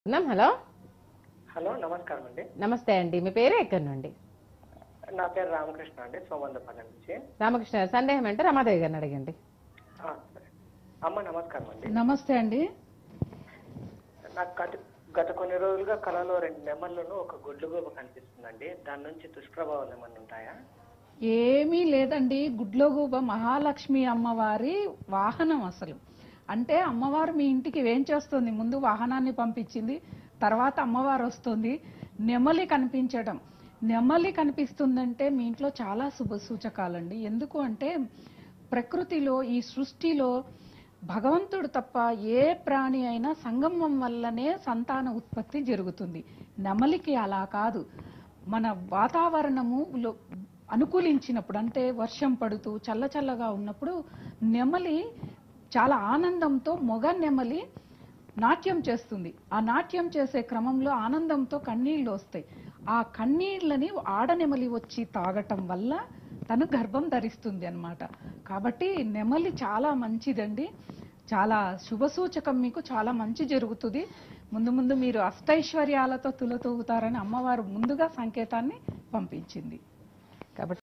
ఉన్నాం hello hello నమస్కారం అండి నమస్తే అండి మీ పేరు ఎక్కడి నుండి నా పేరు రామకృష్ణ అండి సోమందపల్లి నుంచి రామకృష్ణ గారు సందేహం అంటే రమాదేవి గారిని అడగండి ఆ, సరే. అమ్మ నమస్కారం అండి నమస్తే అండి నాకు గత గత కొన్ని రోజులుగా కళలో రెండు నెమళ్ళను ఒక గుడ్లుగూబ కనిపిస్తుందండి దాని నుంచి దుష్ప్రభావాలు ఏమన్నా ఉంటాయా ఏమీ లేదండి గుడ్లగూబ మహాలక్ష్మి అమ్మవారి వాహనం అసలు అంటే అమ్మవారు మీ ఇంటికి ఏం చేస్తుంది ముందు వాహనాన్ని పంపించింది తర్వాత అమ్మవారు వస్తుంది నెమలి కనిపించడం నెమలి కనిపిస్తుందంటే మీ ఇంట్లో చాలా శుభ సూచకాలండి ఎందుకు అంటే ప్రకృతిలో ఈ సృష్టిలో భగవంతుడు తప్ప ఏ ప్రాణి అయినా సంగమం వల్లనే సంతాన ఉత్పత్తి జరుగుతుంది నెమలికి అలా కాదు మన వాతావరణము లో- అనుకూలించినప్పుడు అంటే వర్షం పడుతూ చల్లచల్లగా ఉన్నప్పుడు నెమలి చాలా ఆనందంతో మొగ నెమలి నాట్యం చేస్తుంది ఆ నాట్యం చేసే క్రమంలో ఆనందంతో కన్నీళ్లు వస్తాయి ఆ కన్నీళ్ళని ఆడనెమలి వచ్చి తాగటం వల్ల తను గర్భం ధరిస్తుంది అన్నమాట కాబట్టి నెమలి చాలా మంచిదండి చాలా శుభసూచకం మీకు చాలా మంచి జరుగుతుంది ముందు ముందు మీరు అష్టైశ్వర్యాలతో తులతూగుతారని అమ్మవారు ముందుగా సంకేతాన్ని పంపించింది కాబట్టి